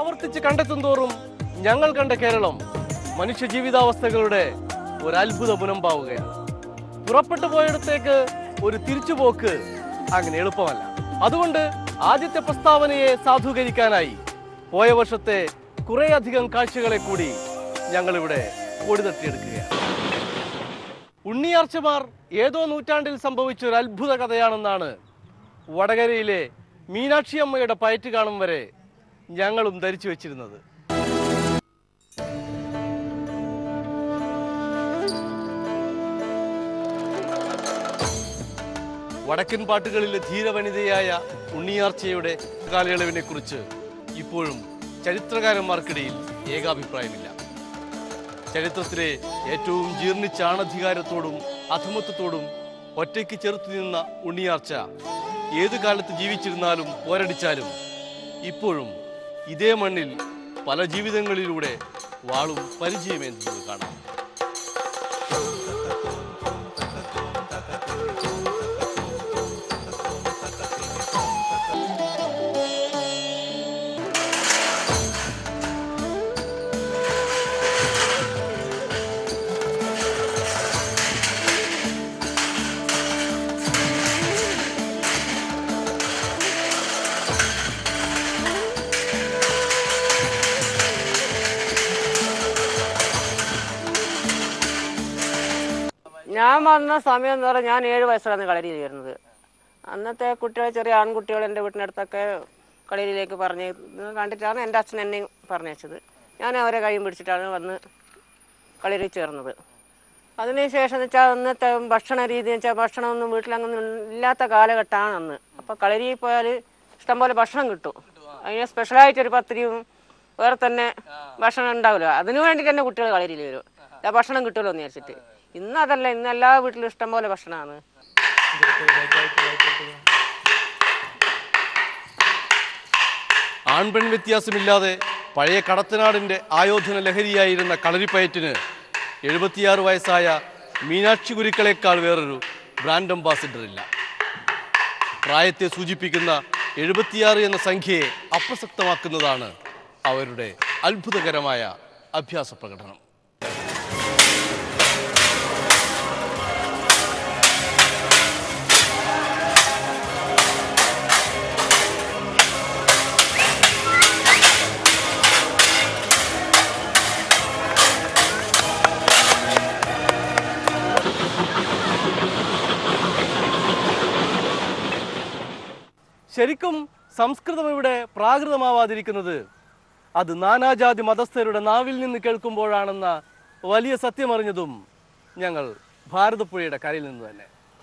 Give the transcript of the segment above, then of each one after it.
ആവർത്തിച്ച് കണ്ടെത്തും തോറും ഞങ്ങൾ കണ്ട കേരളം മനുഷ്യ ജീവിതാവസ്ഥകളുടെ ഒരു അത്ഭുത മുനമ്പാവുകയാണ് പുറപ്പെട്ടു പോയിടത്തേക്ക് ഒരു തിരിച്ചുപോക്ക് അങ്ങനെ എളുപ്പമല്ല അതുകൊണ്ട് ആദ്യത്തെ പ്രസ്താവനയെ സാധൂകരിക്കാനായി പോയ വർഷത്തെ കുറേയധികം കാഴ്ചകളെ കൂടി ഞങ്ങളിവിടെ കൊടി തട്ടിയെടുക്കുകയാണ് ഉണ്ണിയാർച്ചമാർ ഏതോ നൂറ്റാണ്ടിൽ സംഭവിച്ച ഒരു അത്ഭുത കഥയാണെന്നാണ് വടകരയിലെ മീനാക്ഷി അമ്മയുടെ പയറ്റ് കാണും വരെ ഞങ്ങളും ധരിച്ചു വെച്ചിരുന്നത് വടക്കൻ പാട്ടുകളിലെ ധീരവനിതയായ ഉണ്ണിയാർച്ചയുടെ കാലയളവിനെ കുറിച്ച് ഇപ്പോഴും ചരിത്രകാരന്മാർക്കിടയിൽ ഏകാഭിപ്രായമില്ല ചരിത്രത്തിലെ ഏറ്റവും ജീർണിച്ച ആണധികാരത്തോടും അധമത്വത്തോടും ഒറ്റയ്ക്ക് ചെറുത്തു നിന്ന ഉണ്ണിയാർച്ച ഏതു കാലത്ത് ജീവിച്ചിരുന്നാലും പോരടിച്ചാലും ഇപ്പോഴും ഇതേ മണ്ണിൽ പല ജീവിതങ്ങളിലൂടെ വാളും പരിചയമേന്തുന്നത് കാണാം ഞാൻ വന്ന സമയം എന്ന് പറഞ്ഞാൽ ഞാൻ ഏഴ് വയസ്സിലാണ് കളരി ചേരുന്നത് അന്നത്തെ കുട്ടികൾ ചെറിയ ആൺകുട്ടികൾ എൻ്റെ വീട്ടിനടുത്തൊക്കെ കളരിയിലേക്ക് പറഞ്ഞ് ഇത് കണ്ടിട്ടാണ് എൻ്റെ അച്ഛൻ എന്നെ പറഞ്ഞയച്ചത് ഞാൻ അവരെ കൈയും പിടിച്ചിട്ടാണ് വന്ന് കളരി ചേർന്നത് അതിനുശേഷം എന്ന് വെച്ചാൽ അന്നത്തെ ഭക്ഷണ രീതി എന്ന് വെച്ചാൽ ഭക്ഷണമൊന്നും വീട്ടിലങ്ങനെ ഇല്ലാത്ത കാലഘട്ടമാണ് അന്ന് അപ്പോൾ കളരിയിൽ പോയാൽ ഇഷ്ടംപോലെ ഭക്ഷണം കിട്ടും അതിന് സ്പെഷ്യലായിട്ട് ഒരു പത്തിരിയും വേറെ തന്നെ ഭക്ഷണം ഉണ്ടാവില്ല അതിനു വേണ്ടി തന്നെ കുട്ടികൾ കളരിയിൽ വരും ആ ഭക്ഷണം കിട്ടുമല്ലോ എന്ന് വിചാരിച്ചിട്ട് ഇന്ന് അതല്ല ഇന്ന് എല്ലാ വീട്ടിലും ഇഷ്ടംപോലെ ഭക്ഷണമാണ് ആൺപെൺ വ്യത്യാസമില്ലാതെ പഴയ കടത്തനാടിന്റെ ആയോധന ലഹരിയായിരുന്ന കളരിപ്പയറ്റിന് എഴുപത്തിയാറ് വയസ്സായ മീനാക്ഷി ഗുരുക്കളെക്കാൾ വേറൊരു ബ്രാൻഡ് അംബാസിഡർ ഇല്ല പ്രായത്തെ സൂചിപ്പിക്കുന്ന എഴുപത്തിയാറ് എന്ന സംഖ്യയെ അപ്രസക്തമാക്കുന്നതാണ് അവരുടെ അത്ഭുതകരമായ അഭ്യാസ പ്രകടനം ശരിക്കും സംസ്കൃതം ഇവിടെ പ്രാകൃതമാവാതിരിക്കുന്നത് അത് നാനാജാതി മതസ്ഥരുടെ നാവിൽ നിന്ന് കേൾക്കുമ്പോഴാണെന്ന വലിയ സത്യമറിഞ്ഞതും ഞങ്ങൾ ഭാരതപ്പുഴയുടെ കരയിൽ നിന്ന് തന്നെ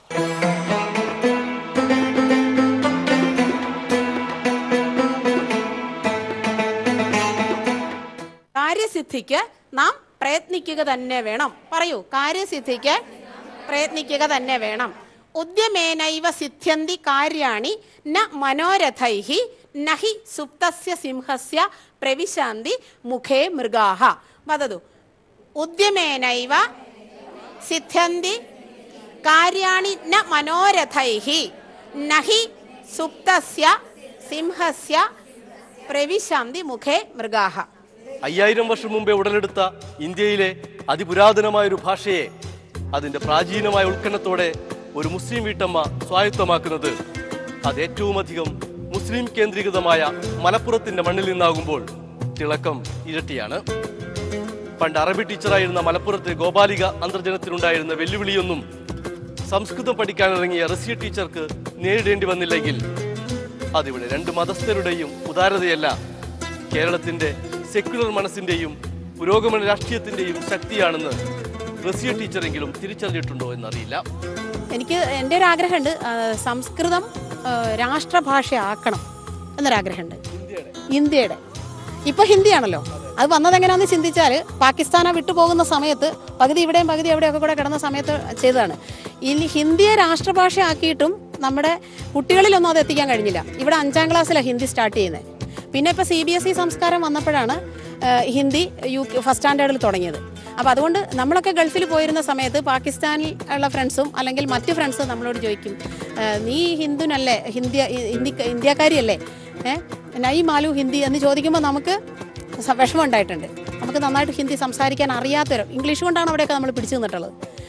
കാര്യസിദ്ധിക്ക് നാം പ്രയത്നിക്കുക തന്നെ വേണം പറയൂ കാര്യസിദ്ധിക്ക് പ്രയത്നിക്കുക തന്നെ വേണം ഉദ്യമേനൈവ സിദ്ധ്യന്തി കാര്യാണി ന മനോരഥൈഹി നഹി സുപ്തസ്യ സിംഹസ്യ പ്രവിശാന്തി മുഖേ മൃഗാഹ വദതു ഉദ്യമേനൈവ സിദ്ധ്യന്തി കാര്യാണി ന മനോരഥൈഹി നഹി സുപ്തസ്യ സിംഹസ്യ പ്രവിശാന്തി മുഖേ മൃഗാഹ അയ്യായിരം വർഷം മുമ്പേ ഉടലെടുത്ത ഇന്ത്യയിലെ അതിപുരാതനമായ ഒരു ഭാഷയെ അതിന്റെ പ്രാചീനമായ ഉത്കണ്ണത്തോടെ ഒരു മുസ്ലിം വീട്ടമ്മ സ്വായത്തമാക്കുന്നത് അത് ഏറ്റവും അധികം മുസ്ലിം കേന്ദ്രീകൃതമായ മലപ്പുറത്തിന്റെ മണ്ണിൽ നിന്നാകുമ്പോൾ തിളക്കം ഇരട്ടിയാണ് പണ്ട് അറബി ടീച്ചറായിരുന്ന മലപ്പുറത്തെ ഗോപാലിക അന്തർജനത്തിനുണ്ടായിരുന്ന വെല്ലുവിളിയൊന്നും സംസ്കൃതം പഠിക്കാനിറങ്ങിയ റസിയ ടീച്ചർക്ക് നേരിടേണ്ടി വന്നില്ലെങ്കിൽ അതിവിടെ രണ്ട് മതസ്ഥരുടെയും ഉദാരതയല്ല കേരളത്തിന്റെ സെക്യുലർ മനസ്സിന്റെയും പുരോഗമന രാഷ്ട്രീയത്തിന്റെയും ശക്തിയാണെന്ന് റസിയ ടീച്ചറെങ്കിലും തിരിച്ചറിഞ്ഞിട്ടുണ്ടോ എന്നറിയില്ല എനിക്ക് എൻ്റെ ഒരു ആഗ്രഹമുണ്ട് ആ, സംസ്കൃതം ആ, രാഷ്ട്രഭാഷയാക്കണം എന്നൊരാഗ്രഹമുണ്ട് ഇന്ത്യയുടെ ഇപ്പൊ ഹിന്ദിയാണല്ലോ അത് വന്നത് എങ്ങനെയാണെന്ന് ചിന്തിച്ചാൽ പാകിസ്ഥാനെ വിട്ടുപോകുന്ന സമയത്ത് പകുതി ഇവിടെയും പകുതി എവിടെയൊക്കെ കൂടെ കിടന്ന സമയത്ത് ചെയ്തതാണ് ഇനി ഹിന്ദിയെ രാഷ്ട്രഭാഷയാക്കിയിട്ടും നമ്മുടെ കുട്ടികളിലൊന്നും അത് എത്തിക്കാൻ കഴിഞ്ഞില്ല ഇവിടെ അഞ്ചാം ക്ലാസ്സിലാണ് ഹിന്ദി സ്റ്റാർട്ട് ചെയ്യുന്നത് പിന്നെ ഇപ്പോൾ സി ബി എസ് ഇ സംസ്കാരം വന്നപ്പോഴാണ് ആ, ഹിന്ദി യു ഫസ്റ്റ് സ്റ്റാൻഡേർഡിൽ തുടങ്ങിയത് അപ്പോൾ അതുകൊണ്ട് നമ്മളൊക്കെ ഗൾഫിൽ പോയിരുന്ന സമയത്ത് പാകിസ്ഥാനിൽ ഉള്ള ഫ്രണ്ട്സും അല്ലെങ്കിൽ മറ്റു ഫ്രണ്ട്സും നമ്മളോട് ചോദിക്കും "ആ, നീ ഹിന്ദുനല്ലേ ഹിന്ദി ഇന്ത്യ ഇന്ത്യക്കാരിയല്ലേ ഏ നൈ മാലു ഹിന്ദി എന്ന് ചോദിക്കുമ്പോൾ നമുക്ക് സ- വിഷമം ഉണ്ടായിട്ടുണ്ട് നമുക്ക് നന്നായിട്ട് ഹിന്ദി സംസാരിക്കാൻ അറിയാത്തൊരു ഇംഗ്ലീഷ് കൊണ്ടാണ് അവിടെയൊക്കെ നമ്മൾ പിടിച്ചു നിന്നിട്ടുള്ളത്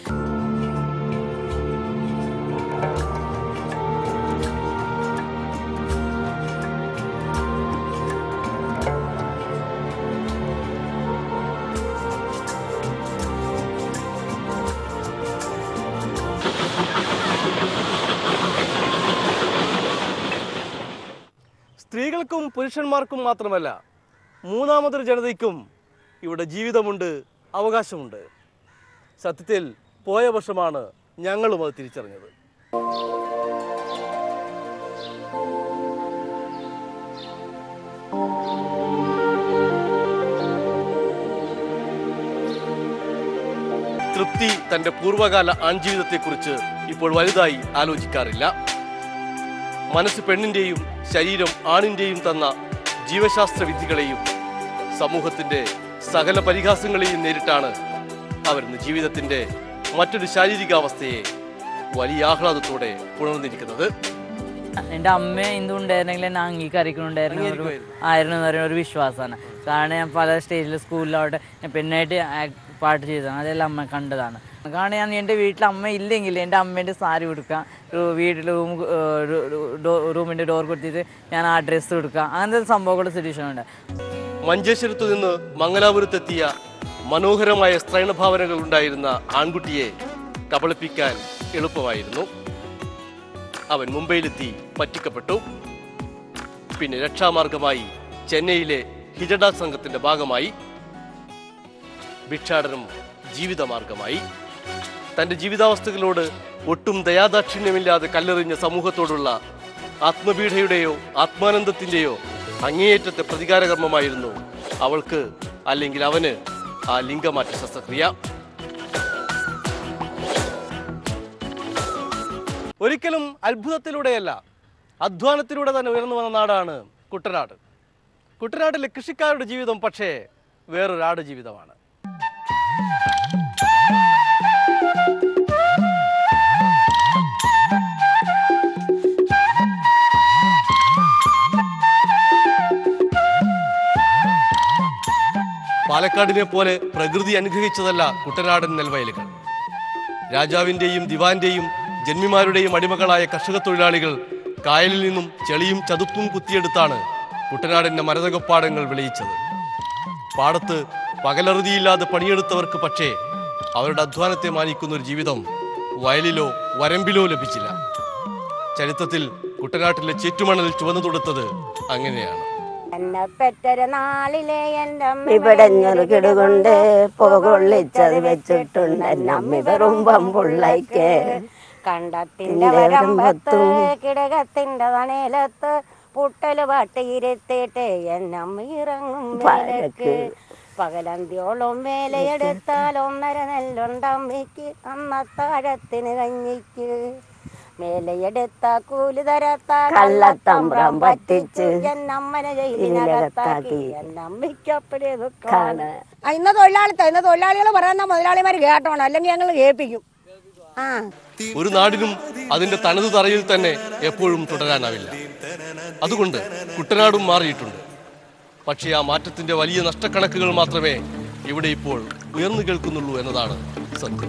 സ്ത്രീകൾക്കും പുരുഷന്മാർക്കും മാത്രമല്ല മൂന്നാമതൊരു ജനതയ്ക്കും ഇവിടെ ജീവിതമുണ്ട് അവകാശമുണ്ട് സത്യത്തിൽ പോയ വർഷമാണ് ഞങ്ങളും അത് തിരിച്ചറിഞ്ഞത് തൃപ്തി തന്റെ പൂർവ്വകാല ആൺജീവിതത്തെക്കുറിച്ച് ഇപ്പോൾ വലുതായി ആലോചിക്കാറില്ല മനസ്സ് പെണ്ണിന്റെയും ശരീരം ആണിന്റെയും തന്ന ജീവശാസ്ത്ര വിധികളെയും സമൂഹത്തിന്റെ സകല പരിഹാസങ്ങളെയും നേരിട്ടാണ് അവരിന്ന് ജീവിതത്തിന്റെ മറ്റൊരു ശാരീരികാവസ്ഥയെ വലിയ ആഹ്ലാദത്തോടെ പുണർന്നിരിക്കുന്നത് എൻ്റെ അമ്മ എന്തുണ്ടായിരുന്നെങ്കിൽ എന്നെ അംഗീകരിക്കുന്നുണ്ടായിരുന്നു ഒരു അംഗീകരിക്കുമായിരുന്നു. ആയിരുന്നു എന്ന് പറയുന്ന ഒരു വിശ്വാസമാണ് കാരണം ഞാൻ പല സ്റ്റേജിൽ സ്കൂളിലാവട്ടെ ഞാൻ പെണ്ണായിട്ട് ആക്- പാട്ട് ചെയ്തതാണ് അതെല്ലാം അമ്മ കണ്ടതാണ് കാരണം ഞാൻ എൻ്റെ വീട്ടിൽ അമ്മ ഇല്ലെങ്കിൽ എൻ്റെ അമ്മേൻ്റെ സാരി കൊടുക്കുക ഒരു വീട്ടിൽ റൂം റൂമിൻ്റെ ഡോർ കൊടുത്തിട്ട് ഞാൻ ആ ഡ്രസ്സ് കൊടുക്കുക അങ്ങനത്തെ സംഭവങ്ങൾ സിറ്റുവേഷൻ മഞ്ചേശ്വരത്തു നിന്ന് മംഗലാപുരത്തെത്തിയ മനോഹരമായ സ്ത്രൈണഭാവനകൾ ഉണ്ടായിരുന്ന ആൺകുട്ടിയെ കബളിപ്പിക്കാൻ എളുപ്പമായിരുന്നു അവൻ മുംബൈയിലെത്തി പറ്റിക്കപ്പെട്ടു പിന്നെ രക്ഷാമാർഗമായി ചെന്നൈയിലെ ഹിജഡ സംഘത്തിന്റെ ഭാഗമായി ഭിക്ഷാടനം ജീവിതമാർഗമായി തന്റെ ജീവിതാവസ്ഥകളോട് ഒട്ടും ദയാദാക്ഷിണ്യമില്ലാതെ കല്ലെറിഞ്ഞ സമൂഹത്തോടുള്ള ആത്മപീഠയുടെയോ ആത്മാനന്ദത്തിന്റെയോ അങ്ങേയറ്റത്തെ പ്രതികാരകർമ്മമായിരുന്നു അവൾക്ക് അല്ലെങ്കിൽ അവന് ആ ലിംഗമാറ്റ ശസ്ത്രക്രിയ ഒരിക്കലും അത്ഭുതത്തിലൂടെയല്ല അധ്വാനത്തിലൂടെ തന്നെ ഉയർന്നു വന്ന നാടാണ് കുട്ടനാട് കുട്ടനാട്ടിലെ കൃഷിക്കാരുടെ ജീവിതം പക്ഷേ വേറൊരാട് ജീവിതമാണ് പാലക്കാടിനെ പോലെ പ്രകൃതി അനുഗ്രഹിച്ചതല്ല കുട്ടനാടൻ നെൽവയലുകൾ രാജാവിന്റെയും ദിവാന്റെയും ജന്മിമാരുടെയും അടിമകളായ കർഷക തൊഴിലാളികൾ കായലിൽ നിന്നും ചെളിയും ചതുപ്പും കുത്തിയെടുത്താണ് കുട്ടനാടിന്റെ മരതകപ്പാടങ്ങൾ വിളയിച്ചത് പാടത്ത് പകലറുതിയില്ലാതെ പണിയെടുത്തവർക്ക് പക്ഷേ അവരുടെ അധ്വാനത്തെ മാനിക്കുന്ന ഒരു ജീവിതം വയലിലോ വരമ്പിലോ ലഭിച്ചില്ല ചരിത്രത്തിൽ കുട്ടനാട്ടിലെ ചേറ്റുമണൽ ചുവന്നു തൊടുത്തത് അങ്ങനെയാണ് എന്നെ പെറ്റൊരു നാളിലെ എൻ്റെ ഇവിടഞ്ഞൊരു കിടുകൊണ്ട് പുകൊള്ളിച്ചത് വെച്ചിട്ടുണ്ട് നമ്മി വെറും പമ്പുള്ളയ്ക്ക് കണ്ടത്തിന്റെ വരമ്പത്ത് കിടകത്തിന്റെ തണലത്ത് പുട്ടല് പാട്ടിയിരുത്തിട്ട് എന്നമ്മ ഇറങ്ങും വേലക്ക് പകലന്തിയോളം വേലയെടുത്താൽ ഒന്നര നെല്ലുണ്ടമ്മയ്ക്ക് അന്നത്താഴത്തിന് കഞ്ഞിക്ക് മേലയെടുത്ത കൂലി തരത്താ കള്ളത്തമ്പ്രം പറ്റിച്ച് എന്നമ്മനെ ഇതിനകത്താക്കി. ജയിലിനകത്താക്കി എന്നമ്മയ്ക്കപ്പടി കാണ് ആ, ഇന്ന് തൊഴിലാളിത്ത ഇന്ന് തൊഴിലാളികൾ പറയുന്ന മുതലാളിമാർ കേട്ടോണം അല്ലെങ്കിൽ ഞങ്ങൾ കേൾപ്പിക്കും ആ ഒരു നാടിനും അതിന്റെ തനതു തറയിൽ തന്നെ എപ്പോഴും തുടരാനാവില്ല അതുകൊണ്ട് കുട്ടനാടും മാറിയിട്ടുണ്ട് പക്ഷേ ആ മാറ്റത്തിന്റെ വലിയ നഷ്ടക്കണക്കുകൾ മാത്രമേ ഇവിടെ ഇപ്പോൾ ഉയർന്നു കേൾക്കുന്നുള്ളൂ എന്നതാണ് സത്യം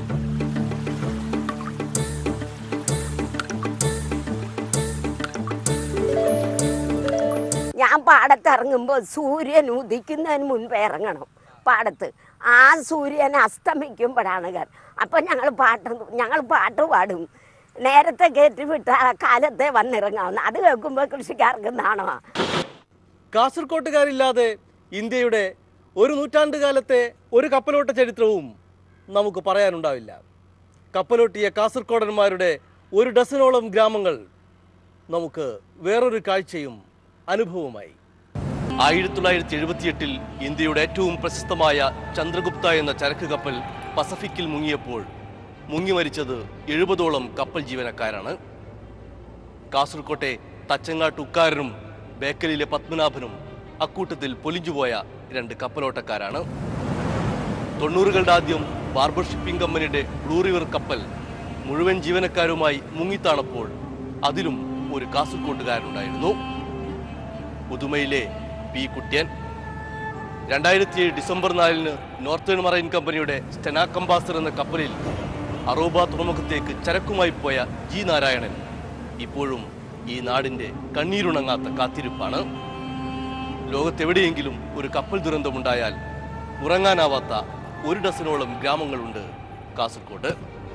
ഞാൻ പാടത്ത് ഇറങ്ങുമ്പോൾ സൂര്യൻ ഉദിക്കുന്നതിന് മുൻപ് ഇറങ്ങണം പാടത്ത് ആ സൂര്യൻ അസ്തമിക്കുമ്പോഴാണ് കയറി അപ്പം ഞങ്ങൾ പാട്ട് ഞങ്ങൾ പാട്ട് പാടും നേരത്തെ കയറ്റി വിട്ട ആ കാലത്തെ വന്നിറങ്ങാവുന്ന അത് കേൾക്കുമ്പോൾ കൃഷിക്കാർക്ക് നാണോ കാസർകോട്ടുകാരില്ലാതെ ഇന്ത്യയുടെ ഒരു നൂറ്റാണ്ട് കാലത്തെ ഒരു കപ്പലോട്ട ചരിത്രവും നമുക്ക് പറയാനുണ്ടാവില്ല കപ്പലോട്ടിയ കാസർകോടന്മാരുടെ ഒരു ഡസനോളം ഗ്രാമങ്ങൾ നമുക്ക് വേറൊരു കാഴ്ചയും അനുഭവമായി ആയിരത്തി തൊള്ളായിരത്തി എഴുപത്തിയെട്ടിൽ ഇന്ത്യയുടെ ഏറ്റവും പ്രശസ്തമായ ചന്ദ്രഗുപ്ത എന്ന ചരക്ക് കപ്പൽ പസഫിക്കിൽ മുങ്ങിയപ്പോൾ മുങ്ങി മരിച്ചത് എഴുപതോളം കപ്പൽ ജീവനക്കാരാണ് കാസർകോട്ടെ തച്ചങ്ങാട്ട് ഉക്കാരനും ബേക്കലിലെ പത്മനാഭനും അക്കൂട്ടത്തിൽ പൊലിഞ്ഞുപോയ രണ്ട് കപ്പലോട്ടക്കാരാണ് തൊണ്ണൂറുകളുടെ ആദ്യം ബാർബർ ഷിപ്പിംഗ് കമ്പനിയുടെ ബ്ലൂ റിവർ കപ്പൽ മുഴുവൻ ജീവനക്കാരുമായി മുങ്ങിത്താണപ്പോൾ അതിലും ഒരു കാസർകോട്ടുകാരനുണ്ടായിരുന്നു പുതുമയിലെ പി കുട്യൻ രണ്ടായിരത്തി ഏഴ് ഡിസംബർ നാലിന് നോർത്തേൺ മറൈൻ കമ്പനിയുടെ സ്റ്റെനാക്കംബാസർ എന്ന കപ്പലിൽ അറോബ തുറമുഖത്തേക്ക് ചരക്കുമായി പോയ ജി നാരായണൻ ഇപ്പോഴും ഈ നാടിൻ്റെ കണ്ണീരുണങ്ങാത്ത കാത്തിരിപ്പാണ് ലോകത്തെവിടെയെങ്കിലും ഒരു കപ്പൽ ദുരന്തമുണ്ടായാൽ ഉറങ്ങാനാവാത്ത ഒരു ഡസനോളം ഗ്രാമങ്ങളുണ്ട് കാസർഗോഡ്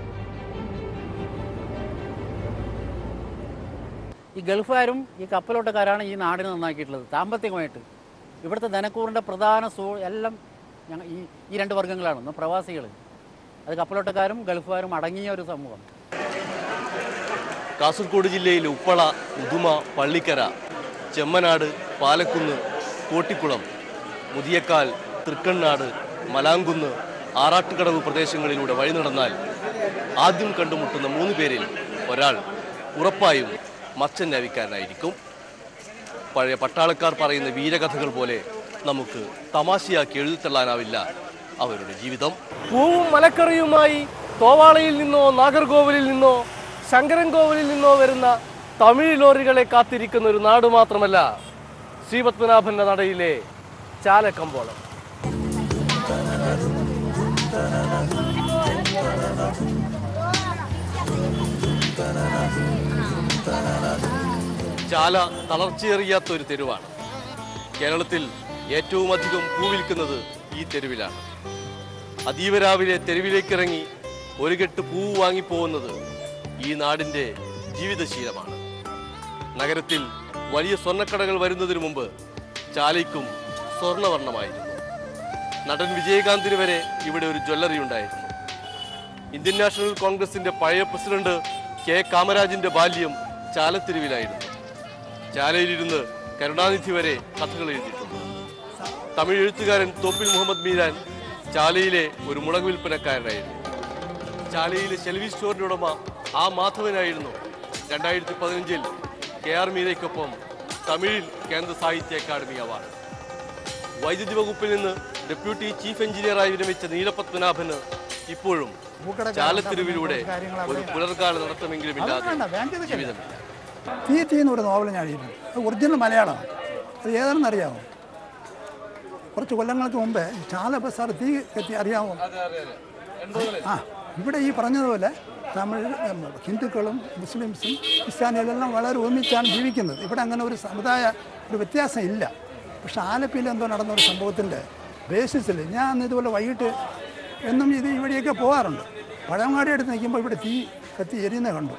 ഈ ഗൾഫുകാരും ഈ കപ്പലോട്ടക്കാരാണ് ഈ നാടിനെ നന്നാക്കിയിട്ടുള്ളത് സാമ്പത്തികമായിട്ട് ഇവിടുത്തെ ധനക്കൂറിൻ്റെ പ്രധാന സോ എല്ലാം ഞങ്ങൾ ഈ ഈ രണ്ട് വർഗ്ഗങ്ങളാണ് ഒന്ന് പ്രവാസികൾ അത് കപ്പലോട്ടക്കാരും ഗൾഫുകാരും അടങ്ങിയ ഒരു സമൂഹം കാസർഗോഡ് ജില്ലയിലെ ഉപ്പള ഉദുമ പള്ളിക്കര ചെമ്മനാട് പാലക്കുന്ന് കോട്ടിക്കുളം മുതിയക്കാൽ തൃക്കണ്ണാട് മലാങ്കുന്ന് ആറാട്ടുകടവ് പ്രദേശങ്ങളിലൂടെ വഴി നടന്നാൽ ആദ്യം കണ്ടുമുട്ടുന്ന മൂന്ന് പേരിൽ ഒരാൾ ഉറപ്പായും മച്ചൻ നാവിക്കാരനായിരിക്കും പഴയ പട്ടാളക്കാർ പറയുന്ന വീരകഥകൾ പോലെ നമുക്ക് തമാശയാക്കി എഴുതിത്തള്ളാനാവില്ല അവരുടെ ജീവിതം പൂവും മലക്കറിയുമായി തോവാളയിൽ നിന്നോ നാഗർകോവിലിൽ നിന്നോ ശങ്കരൻകോവിലിൽ നിന്നോ വരുന്ന തമിഴ് ലോറികളെ കാത്തിരിക്കുന്ന ഒരു നാട് മാത്രമല്ല ശ്രീപത്മനാഭന്റെ നടയിലെ ചാലക്കമ്പോളം ചാല തളർച്ചയേറിയാത്ത ഒരു തെരുവാണ് കേരളത്തിൽ ഏറ്റവും അധികം പൂ വിൽക്കുന്നത് ഈ തെരുവിലാണ് അതീവ രാവിലെ തെരുവിലേക്കിറങ്ങി ഒരു കെട്ട് പൂവ് വാങ്ങിപ്പോകുന്നത് ഈ നാടിൻ്റെ ജീവിതശീലമാണ് നഗരത്തിൽ വലിയ സ്വർണ്ണക്കടകൾ വരുന്നതിന് മുമ്പ് ചാലയ്ക്കും സ്വർണ്ണവർണ്ണമായിരുന്നു നടൻ വിജയകാന്തിന് വരെ ഇവിടെ ഒരു ജ്വല്ലറി ഉണ്ടായിരുന്നു ഇന്ത്യൻ നാഷണൽ കോൺഗ്രസിന്റെ പഴയ പ്രസിഡന്റ് കെ കാമരാജിന്റെ ബാല്യം ചാലത്തെരുവിലായിരുന്നു ചാലയിലിരുന്ന് കരുണാനിധി വരെ കഥകൾ എഴുതിയിട്ടുണ്ട് തമിഴ് എഴുത്തുകാരൻ തോപ്പിൽ മുഹമ്മദ് മീരാൻ ചാലയിലെ ഒരു മുളക് വിൽപ്പനക്കാരനായിരുന്നു ചാലയിലെ ഷെൽവി സ്റ്റോറിന്റെ ഉടമ ആ മാധവനായിരുന്നു രണ്ടായിരത്തി പതിനഞ്ചിൽ കെ ആർ മീരയ്ക്കൊപ്പം തമിഴിൽ കേന്ദ്ര സാഹിത്യ അക്കാദമി അവാർഡ് വൈദ്യുതി വകുപ്പിൽ നിന്ന് ഡെപ്യൂട്ടി ചീഫ് എഞ്ചിനീയറായി വിരമിച്ച നീലപത്മനാഭന് ഇപ്പോഴും ചാലത്തെരുവിലൂടെ ഒരു പുലർക്കാല നടത്തമെങ്കിലും ഇല്ലാതെ ജീവിതമില്ല തീ തീ എന്ന് ഒരു നോവൽ ഞാൻ എഴുതി അത് ഒറിജിനൽ മലയാളമാണ് അത് ഏതാണെന്ന് അറിയാമോ കുറച്ച് കൊല്ലങ്ങൾക്ക് മുമ്പേ ഈ ചാല ബസാർ തീ കത്തി അറിയാമോ ആ ഇവിടെ ഈ പറഞ്ഞതുപോലെ തമിഴ് ഉം, ഹിന്ദുക്കളും മുസ്ലിംസും ക്രിസ്ത്യാനികളെല്ലാം വളരെ ഒരുമിച്ചാണ് ജീവിക്കുന്നത് ഇവിടെ അങ്ങനെ ഒരു സമുദായ ഒരു വ്യത്യാസം ഇല്ല പക്ഷെ ആലപ്പിയിൽ എന്തോ നടന്ന ഒരു സംഭവത്തിൻ്റെ ബേസിസിൽ ഞാൻ അന്ന് ഇതുപോലെ വൈകിട്ട് എന്നും ഇത് ഇവിടെയൊക്കെ പോകാറുണ്ട് പഴങ്ങാടി എടുത്ത് നിൽക്കുമ്പോൾ ഇവിടെ തീ കത്തി എരിയുന്നത് കണ്ടു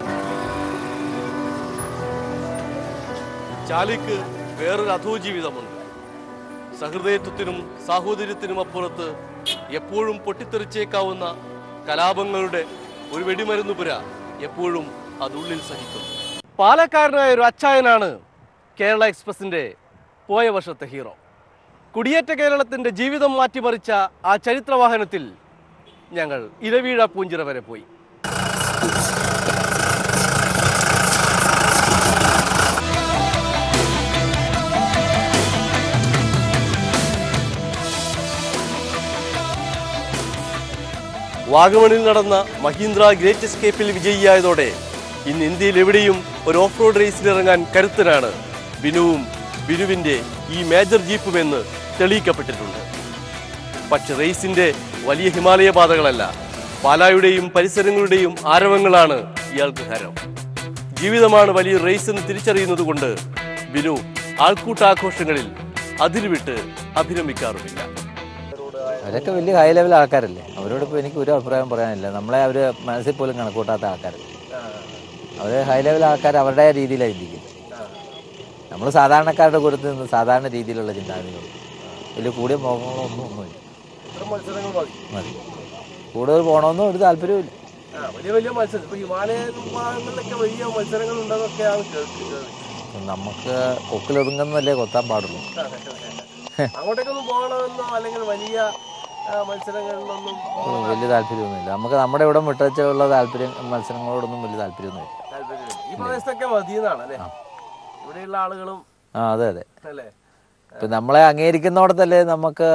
ചാലിക്ക് വേറൊരു അധോ ജീവിതമുണ്ട് സഹൃദയത്വത്തിനും സാഹോദര്യത്തിനും അപ്പുറത്ത് എപ്പോഴും പൊട്ടിത്തെറിച്ചേക്കാവുന്ന കലാപങ്ങളുടെ ഒരു വെടിമരുന്ന് പുര എപ്പോഴും അതുള്ളിൽ സഹിക്കുന്നു പാലക്കാരനായ ഒരു അച്ചായനാണ് കേരള എക്സ്പ്രസിന്റെ പോയ വർഷത്തെ ഹീറോ കുടിയേറ്റ കേരളത്തിന്റെ ജീവിതം മാറ്റിമറിച്ച ആ ചരിത്രവാഹനത്തിൽ ഞങ്ങൾ ഇരവീഴ പൂഞ്ചിറ വരെ പോയി വാഗമണിൽ നടന്ന മഹീന്ദ്ര ഗ്രേറ്റ് എസ്കേപ്പിൽ വിജയിയായതോടെ ഇന്ന് ഇന്ത്യയിൽ എവിടെയും ഒരു ഓഫ് റോഡ് റേസിലിറങ്ങാൻ കരുത്തനാണ് ബിനുവും ബിനുവിൻ്റെ ഈ മേജർ ജീപ്പുമെന്ന് തെളിയിക്കപ്പെട്ടിട്ടുണ്ട് പക്ഷെ റേസിന്റെ വലിയ ഹിമാലയ പാതകളല്ല പാലായുടെയും പരിസരങ്ങളുടെയും ആരവങ്ങളാണ് ഇയാൾക്ക് ഹരം ജീവിതമാണ് വലിയ റേസ് എന്ന് തിരിച്ചറിയുന്നത് കൊണ്ട് ബിനു ആൾക്കൂട്ടാഘോഷങ്ങളിൽ അതിരുവിട്ട് അഭിരമിക്കാറുമില്ല അവരൊക്കെ വലിയ ഹൈ ലെവൽ ആൾക്കാരല്ലേ അവരോട് ഇപ്പോൾ എനിക്ക് ഒരു അഭിപ്രായം പറയാനില്ല നമ്മളെ അവർ മനസ്സിൽ പോലും കണക്കൂട്ടാത്ത ആൾക്കാരല്ലേ അവർ ഹൈ ലെവൽ ആൾക്കാർ അവരുടെ രീതിയിലാണ് ചിന്തിക്കുന്നത് നമ്മൾ സാധാരണക്കാരുടെ കൂട്ടത്തിൽ നിന്ന് സാധാരണ രീതിയിലുള്ള ചിന്താഗതികൾ വലിയ കൂടിയ മോഹങ്ങളോ ഒന്നും ഒന്നുമില്ല മതി കൂടുതൽ പോകണമെന്നും ഒരു താല്പര്യമില്ല വലിയ വലിയ മത്സരം ഇപ്പൊ ഹിമാലയ വിഭാഗങ്ങളിലൊക്കെ വലിയ മത്സരങ്ങൾ ഉണ്ടെന്നൊക്കെയാണ് കേൾക്കുന്നത് നമുക്ക് കൊക്കിലൊതുങ്ങുന്നല്ലേ കൊത്താൻ പാടുള്ളൂ അങ്ങോട്ടേക്കൊന്നും പോകണമെന്നോ അല്ലെങ്കിൽ വലിയ ആ, മത്സരങ്ങളിലൊന്നും ഉം, വലിയ താല്പര്യമൊന്നുമില്ല നമുക്ക് നമ്മുടെ ഇവിടെ വിട്ടുള്ള താല്പര്യം മത്സരങ്ങളോടൊന്നും വലിയ താല്പര്യമൊന്നുമില്ല താല്പര്യമില്ല. ഈ പ്രദേശത്തൊക്കെ മതിയെന്നാണ് അല്ലേ ഇവിടെയുള്ള ആളുകളും ആ അതെ അതെ അല്ലേ ഇപ്പം നമ്മളെ അംഗീകരിക്കുന്നിടത്തല്ലേ നമുക്ക്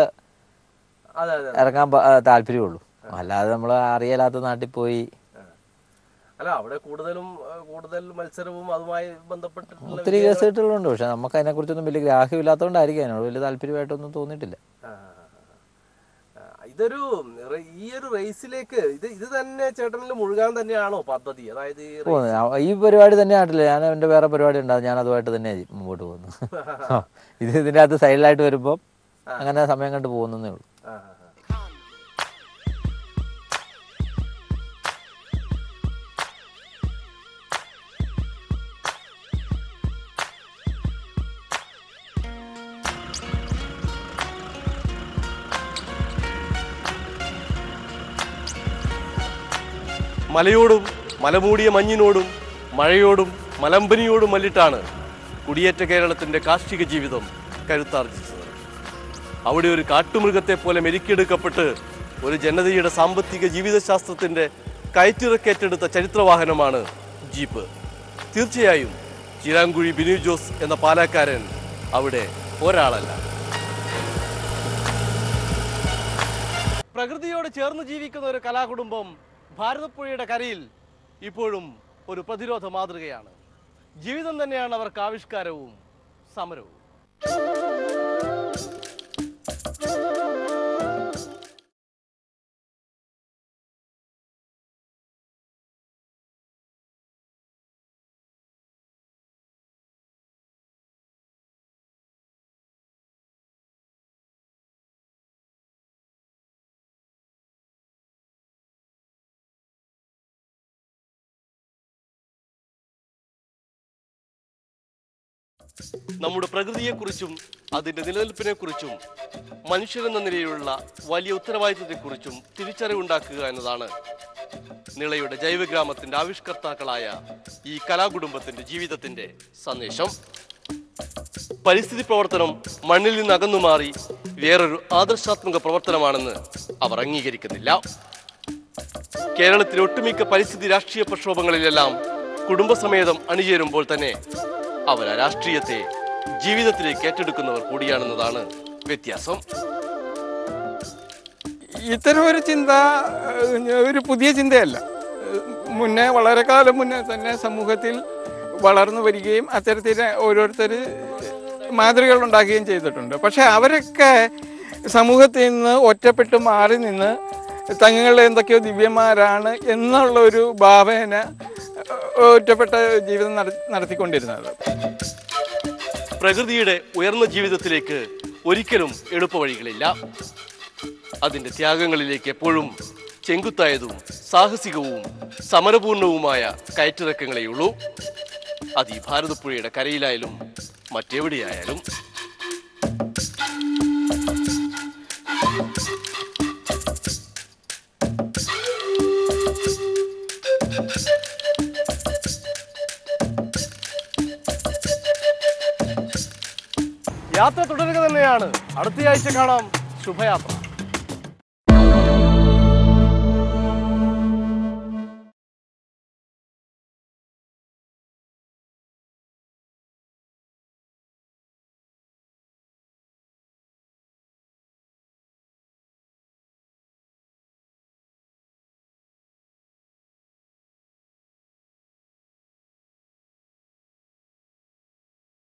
അതെ അതെ ഇറങ്ങാൻ പ- ആ, താല്പര്യമുള്ളൂ അല്ലാതെ നമ്മൾ അറിയലാത്ത നാട്ടിൽ പോയി അല്ല അവിടെ കൂടുതലും ആ, കൂടുതൽ മത്സരവും അതുമായി ബന്ധപ്പെട്ടിട്ടുള്ള ഒത്തിരി വിജയങ്ങൾ- കേസുകളുണ്ട് പക്ഷെ നമുക്ക് അതിനെക്കുറിച്ചൊന്നും വലിയ ഗ്രാഹ്യമില്ലാത്തതുകൊണ്ടായിരിക്കും അതിനോട് വലിയ താല്പര്യമായിട്ടൊന്നും തോന്നിയിട്ടില്ല ആ, ആ, ഇതൊരു റേ- ഈ ഒരു റേസിലേക്ക് ഇത് ഇത് തന്നെ ചേട്ടനിൽ മുഴുകാൻ തന്നെയാണോ പദ്ധതി അതായത് ഈ ഓ, ആ- ഈ പരിപാടി തന്നെ ആയിട്ടില്ല ഞാൻ എൻ്റെ വേറെ പരിപാടി ഉണ്ടാവും ഞാൻ അതുമായിട്ട് തന്നെ മുമ്പോട്ട് പോകുന്നു ആ, ഇത് ഇതിൻ്റെ അകത്ത് സൈഡിലായിട്ട് വരുമ്പോൾ അങ്ങനെ സമയം കണ്ട് പോകുന്നേ ഉള്ളൂ ആ, ആ, ആ. മലയോടും മലമൂടിയ മഞ്ഞിനോടും മഴയോടും മലമ്പനിയോടും മല്ലിട്ടാണ് കുടിയേറ്റ കേരളത്തിന്റെ കാർഷിക ജീവിതം കരുത്താർജിച്ചത് അവിടെ ഒരു കാട്ടുമൃഗത്തെ പോലെ മെരുക്കിയെടുക്കപ്പെട്ട് ഒരു ജനതയുടെ സാമ്പത്തിക ജീവിതശാസ്ത്രത്തിന്റെ കയറ്റിറക്കേറ്റെടുത്ത ചരിത്രവാഹനമാണ് ജീപ്പ് തീർച്ചയായും ചിരാങ്കുഴി ബിനു ജോസ് എന്ന പാലക്കാരൻ അവിടെ ഒരാളല്ല പ്രകൃതിയോട് ചേർന്ന് ജീവിക്കുന്ന ഒരു കലാകുടുംബം ഭാരതപ്പുഴയുടെ കരയിൽ ഇപ്പോഴും ഒരു പ്രതിരോധ മാതൃകയാണ് ജീവിതം തന്നെയാണ് അവർക്ക് ആവിഷ്കാരവും സമരവും നമ്മുടെ പ്രകൃതിയെക്കുറിച്ചും അതിന്റെ നിലനിൽപ്പിനെക്കുറിച്ചും മനുഷ്യരെന്ന നിലയിലുള്ള വലിയ ഉത്തരവാദിത്വത്തെക്കുറിച്ചും തിരിച്ചറിവുണ്ടാക്കുക എന്നതാണ് നിളയുടെ ജൈവഗ്രാമത്തിന്റെ ആവിഷ്കർത്താക്കളായ ഈ കലാകുടുംബത്തിന്റെ ജീവിതത്തിന്റെ സന്ദേശം പരിസ്ഥിതി പ്രവർത്തനം മണ്ണിൽ നിന്ന് അകന്നു മാറി വേറൊരു ആദർശാത്മക പ്രവർത്തനമാണെന്ന് അവർ അംഗീകരിക്കുന്നില്ല കേരളത്തിലെ ഒട്ടുമിക്ക പരിസ്ഥിതി രാഷ്ട്രീയ പ്രക്ഷോഭങ്ങളിലെല്ലാം കുടുംബസമേതം അണിചേരുമ്പോൾ തന്നെ അവർ ആ രാഷ്ട്രീയത്തെ ജീവിതത്തിലേക്ക് ഏറ്റെടുക്കുന്നവർ കൂടിയാണെന്നതാണ് വ്യത്യാസം ഇത്തരം ഒരു ചിന്ത ഏഹ്, ഒരു പുതിയ ചിന്തയല്ല ഏഹ്, മുന്നേ വളരെ കാലം മുന്നേ തന്നെ സമൂഹത്തിൽ വളർന്നു വരികയും അത്തരത്തിൽ ഓരോരുത്തർ മാതൃകകൾ ഉണ്ടാക്കുകയും ചെയ്തിട്ടുണ്ട് പക്ഷെ അവരൊക്കെ സമൂഹത്തിൽ നിന്ന് ഒറ്റപ്പെട്ട് മാറി നിന്ന് തങ്ങൾ എന്തൊക്കെയോ ദിവ്യന്മാരാണ് എന്നുള്ള ഒരു ഭാവന ഏഹ്, ഒറ്റപ്പെട്ട ജീവിതം നട- നടത്തിക്കൊണ്ടിരുന്നത് പ്രകൃതിയുടെ ഉയർന്ന ജീവിതത്തിലേക്ക് ഒരിക്കലും എളുപ്പവഴികളില്ല അതിന്റെ ത്യാഗങ്ങളിലേക്ക് എപ്പോഴും ചെങ്കുത്തായതും സാഹസികവും സമരപൂർണവുമായ കയറ്റിറക്കങ്ങളെയുള്ളൂ അത് ഈ ഭാരതപ്പുഴയുടെ കരയിലായാലും മറ്റെവിടെയായാലും യാത്ര തുടരുക തന്നെയാണ് അടുത്തയാഴ്ച കാണാം ശുഭയാത്ര